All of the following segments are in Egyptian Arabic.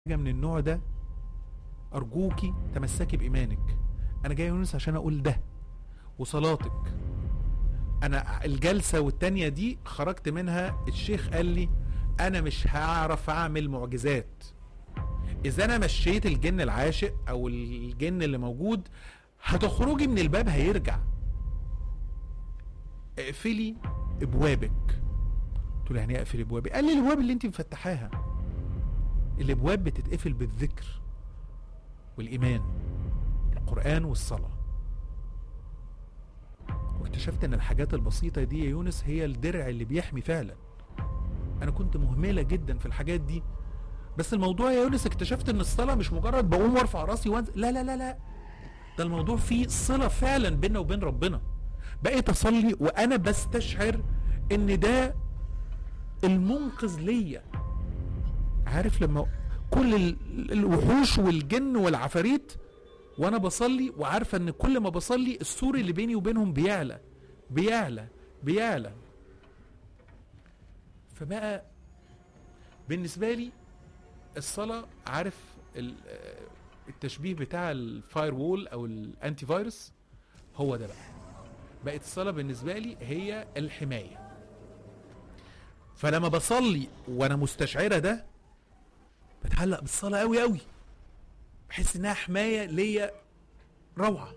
حاجه من النوع ده ارجوكي تمسكي بايمانك انا جاي يونس عشان اقول ده وصلاتك انا الجلسه والتانيه دي خرجت منها الشيخ قال لي انا مش هعرف اعمل معجزات اذا انا مشيت الجن العاشق او الجن اللي موجود هتخرجي من الباب هيرجع اقفلي ابوابك قلت له يعني ايه اقفل ابوابي قال لي الابواب اللي انت مفتحاها الابواب بتتقفل بالذكر والايمان القران والصلاه واكتشفت ان الحاجات البسيطه دي يا يونس هي الدرع اللي بيحمي فعلا انا كنت مهمله جدا في الحاجات دي بس الموضوع يا يونس اكتشفت ان الصلاه مش مجرد بقوم وارفع راسي وانزل لا لا لا لا ده الموضوع فيه صله فعلا بيننا وبين ربنا بقيت اصلي وانا بستشعر ان ده المنقذ ليا عارف لما كل ال- الوحوش والجن والعفاريت وانا بصلي وعارفه ان كل ما بصلي السور اللي بيني وبينهم بيعلى بيعلى بيعلى فبقى بالنسبه لي الصلاه عارف ال- آه، التشبيه بتاع الفاير وول او الانتي فيروس هو ده بقى بقت الصلاه بالنسبه لي هي الحمايه فلما بصلي وانا مستشعره ده بتعلق بالصلاه قوي قوي بحس انها حمايه ليا روعه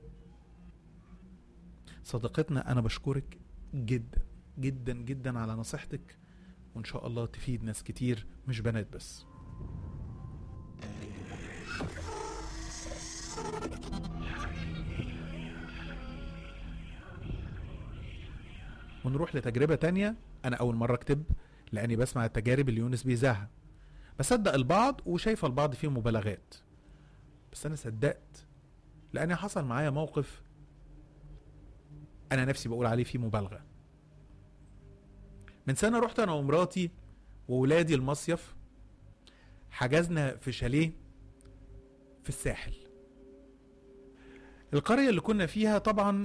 صديقتنا انا بشكرك جدا جدا جدا على نصيحتك وان شاء الله تفيد ناس كتير مش بنات بس ونروح لتجربة تانية أنا أول مرة أكتب لأني بسمع التجارب اللي يونس بيذاعها بصدق البعض وشايف البعض فيه مبالغات بس أنا صدقت لأن حصل معايا موقف أنا نفسي بقول عليه فيه مبالغة من سنة رحت أنا ومراتي وولادي المصيف حجزنا في شاليه في الساحل القرية اللي كنا فيها طبعا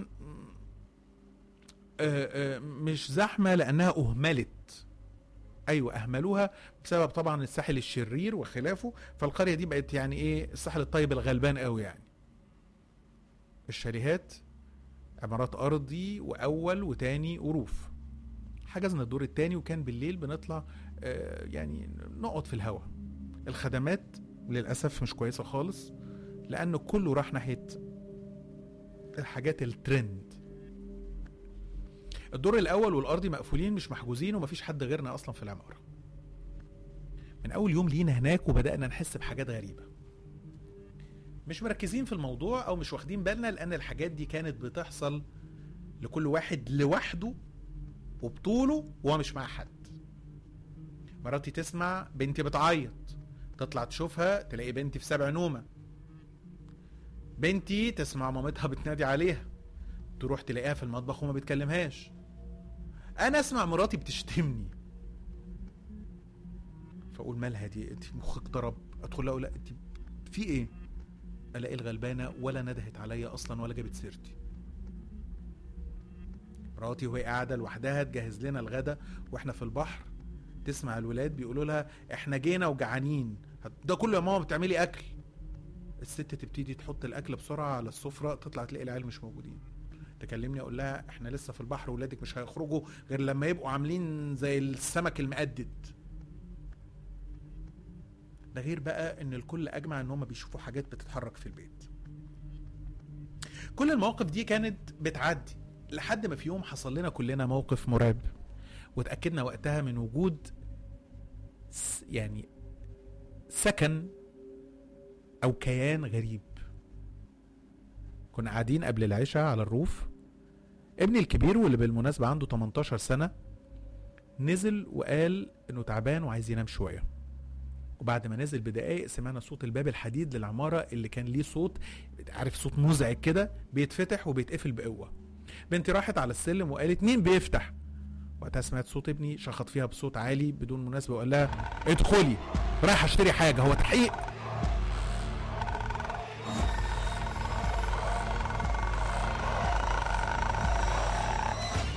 آه، آه، مش زحمة لأنها أهملت أيوة أهملوها بسبب طبعا الساحل الشرير وخلافه فالقرية دي بقت يعني إيه الساحل الطيب الغلبان قوي يعني الشاليهات عمارات أرضي وأول وتاني وروف حجزنا الدور التاني وكان بالليل بنطلع آه، يعني نقعد في الهواء الخدمات للأسف مش كويسة خالص لأن كله راح ناحية الحاجات الترند الدور الاول والارضي مقفولين مش محجوزين ومفيش حد غيرنا اصلا في العماره من اول يوم لينا هناك وبدانا نحس بحاجات غريبه مش مركزين في الموضوع او مش واخدين بالنا لان الحاجات دي كانت بتحصل لكل واحد لوحده وبطوله وهو مش مع حد مراتي تسمع بنتي بتعيط تطلع تشوفها تلاقي بنتي في سبع نومه بنتي تسمع مامتها بتنادي عليها تروح تلاقيها في المطبخ وما بتكلمهاش انا اسمع مراتي بتشتمني فاقول مالها دي انت مخك ضرب ادخل لها اقول لها انت في ايه الاقي الغلبانه ولا ندهت عليا اصلا ولا جابت سيرتي مراتي وهي قاعده لوحدها تجهز لنا الغدا واحنا في البحر تسمع الولاد بيقولوا لها احنا جينا وجعانين ده كله يا ماما بتعملي اكل الست تبتدي تحط الاكل بسرعه على السفره تطلع تلاقي العيال مش موجودين تكلمني اقول لها احنا لسه في البحر ولادك مش هيخرجوا غير لما يبقوا عاملين زي السمك المقدد ده غير بقى ان الكل اجمع ان هم بيشوفوا حاجات بتتحرك في البيت كل المواقف دي كانت بتعدي لحد ما في يوم حصل لنا كلنا موقف مرعب وتاكدنا وقتها من وجود س- يعني سكن او كيان غريب كنا قاعدين قبل العشاء على الروف ابني الكبير واللي بالمناسبة عنده 18 سنة نزل وقال انه تعبان وعايز ينام شوية وبعد ما نزل بدقايق سمعنا صوت الباب الحديد للعمارة اللي كان ليه صوت عارف صوت مزعج كده بيتفتح وبيتقفل بقوة بنتي راحت على السلم وقالت مين بيفتح وقتها سمعت صوت ابني شخط فيها بصوت عالي بدون مناسبة وقال لها ادخلي رايح اشتري حاجة هو تحقيق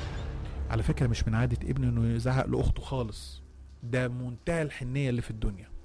على فكرة مش من عادة ابني انه يزعق لاخته خالص ده منتهى الحنية اللي في الدنيا